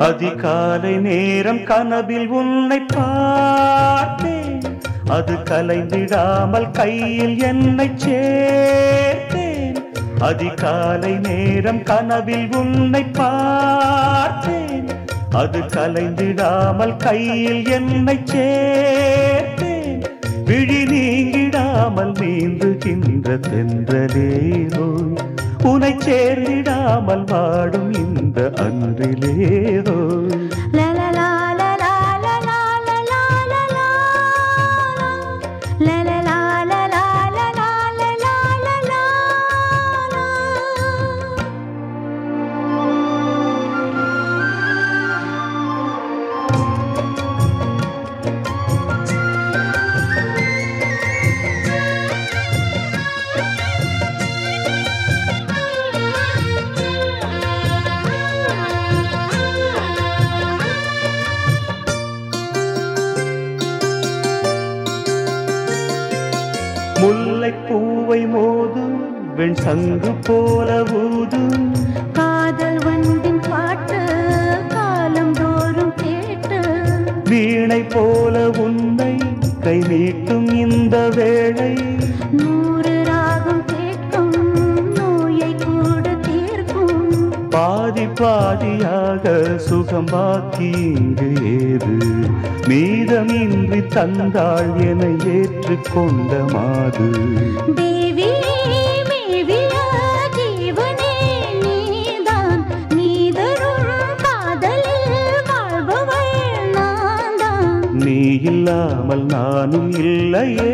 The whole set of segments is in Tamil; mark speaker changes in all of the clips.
Speaker 1: அதிகாலை நேரம் கனவில் உன்னை பார்த்தேன் அது கலைந்திடாமல் கையில் என்னை சேர்த்தேன் அதிகாலை நேரம் கனவில் உன்னை பார்த்தேன் அது கலைந்திடாமல் கையில் என்னை சேர்த்தேன் விழி நீங்கிடாமல் நீந்துகின்ற தென்றலேரோ உனை சேர்ந்திடாமல் வாடும் இந்த அன்றிலேரோ
Speaker 2: லா லா லா லா லா லா லா லா லா லா லா. லா லா லா லா லா லா லா லா லா லா லா.
Speaker 1: முல்லை பூவை மோதும் வெண் சங்கு போல ஊதும்
Speaker 2: காதல் வண்டின் பாட்டு காலம் தோறும் கேட்டு
Speaker 1: வீணை போல உன்னை கை நீட்டும் இந்த வேளை
Speaker 2: நூறு ராகம் கேட்கும் நோயை கூட தீர்க்கும்
Speaker 1: பாதி பாதியாக சுகம் பாக்கி இங்கு ஏது மீதமின்றி தந்தாள் என ஏற்றுக்கொண்ட மாது
Speaker 2: தேவி மேவிய ஜீவனே நீதான் நீதரும் காதலில் வாழ்பவள் நான்தான்
Speaker 1: நீ இல்லாமல் நானும் இல்லையே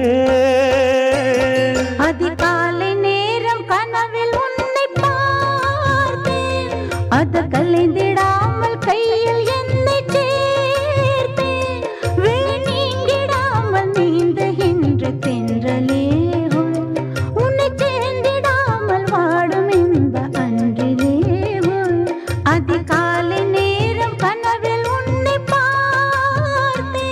Speaker 2: அதிகாலை நேரம் கனவில் உன்னை பார்த்தேன் அது கலைந்திடாமல் கையில் என்னை சேர்த்தேன் விழி நீங்கிடாமல் நீந்துகின்ற தென்றலே உள். உன்னை சேர்ந்திடாமல் வாடும் இந்த அன்றிலே உள். அதிகாலை நேரம் கனவில் உன்னை பார்த்தேன்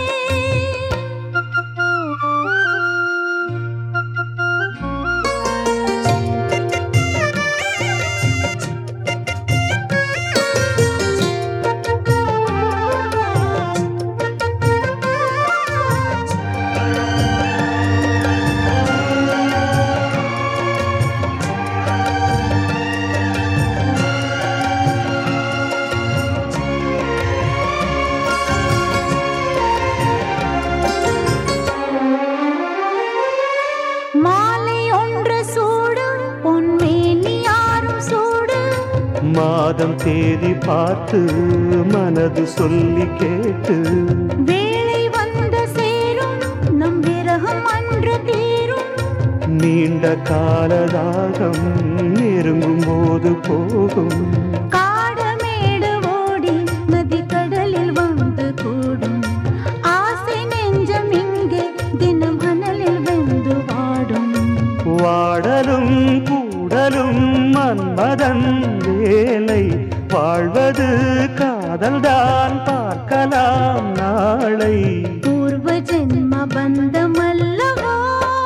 Speaker 2: மாலை ஒன்று சூடு பொன்மேனி யாரும் சூடு
Speaker 1: மாதம் தேதி பார்த்து மனது சொல்லி கேட்டு
Speaker 2: வேளை வந்து சேரும் நம் விரகம் அன்று தீரும்
Speaker 1: நீண்ட காலதாகம் நெருங்கும் போது போகும்
Speaker 2: காடமேடு ஓடி நதி கடலில் வந்து கூடும் ஆசை நெஞ்சம் இங்கே தினம் அனலில் வெந்து வாடும்
Speaker 1: வாடலும் கூடலும் மன்மதன் வேலை வாழ்வது காதல்தான் பார்க்கலாம் நாளை
Speaker 2: பூர்வ ஜென்ம பந்தம் அல்லவா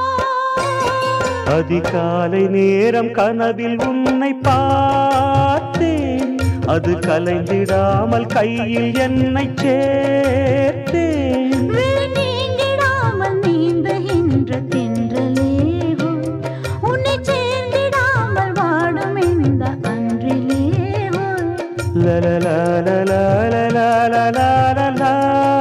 Speaker 1: அதிகாலை நேரம் கனவில் உன்னை பார்த்தேன் அது கலைந்திடாமல் கையில் என்னை சேர்த்தேன்
Speaker 2: விழி நீங்கிடாமல் நீந்துகின்ற தென்றலேவோ உன்னை சேர்ந்திடாமல் வாடும் இந்த அன்றிலேவோ
Speaker 1: லலலலலலலலலலலா.